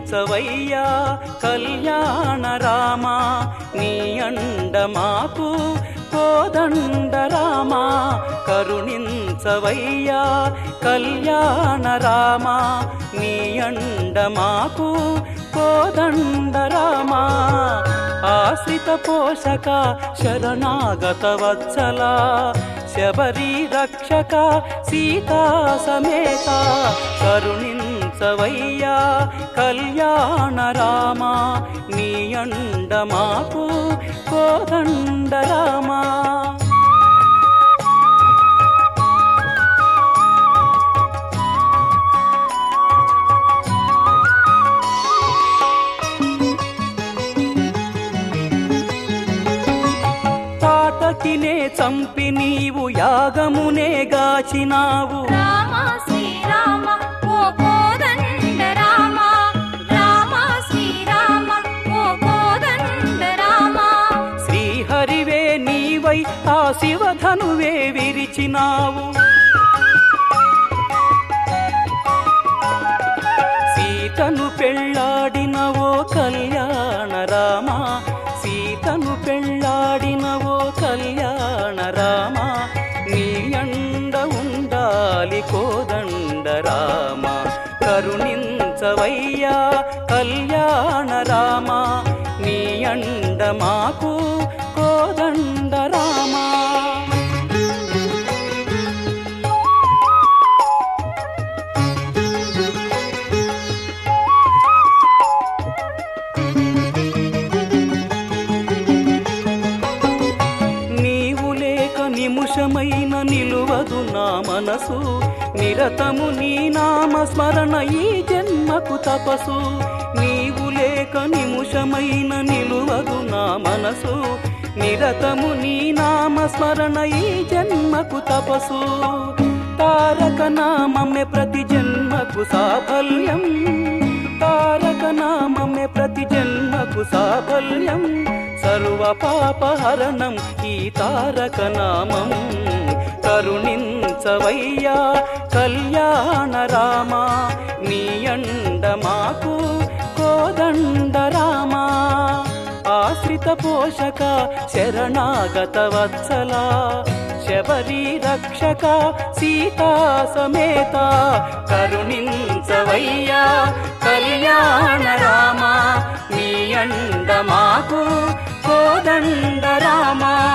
కరుణించవయ్యా కళ్యాణ రామా నీ అండ మాకు కోదండ రామా కరుణించవయ్యా కళ్యాణ రామా నీ అండ మాకు కోదండ రామా ఆశ్రిత పోషక శరణాగత వత్సల శబరి రక్షక సీతా సమేత కరుణించవయ్యా కళ్యాణ రామా నీ అండ మాకు కోదండ రామా తాటకినే చంపి నీవు యాగమునే గాచినావు రామ శ్రీరామ ఓ కోదండ రామ రామ శ్రీరామ ఓ కోదండ రామ శ్రీహరివే నీవై ఆ శివధనువే విరిచినావు సీతను పెళ్ళాడినవో కళ్యాణ రామ సీతను పెళ్ళాడినవో కళ్యాణ రామ నీ అండ ఉండాలి కోదండ రామ కరుణించవయ్యా కళ్యాణ రామ నీ అండ మాకు కోదండ రామా నీవు లేక నిముషమైన నిలువదు నా మనసు నిరతము నీ నామ స్మరణ ఈ జన్మకు తపసు నీవు లేక నిముషమైన నిలువదు నా మనసు నిరతము నీ నామ స్మరణ ఈ జన్మకు తపసు తారక నామమే ప్రతి జన్మకు సాఫల్యం తారక నామమే ప్రతి జన్మకు సాఫల్యం సర్వ పాపహరణం ఈ తారక నామం కరుణించవయ్యా కళ్యాణ రామా నీ అండ మాకు కోదండ రామా ఆశ్రిత పోషక శరణాగత వత్సల శబరి రక్షక సీతా సమేత కరుణించవయ్యా కళ్యాణ రామా నీ అండ మాకు కోదండ రామా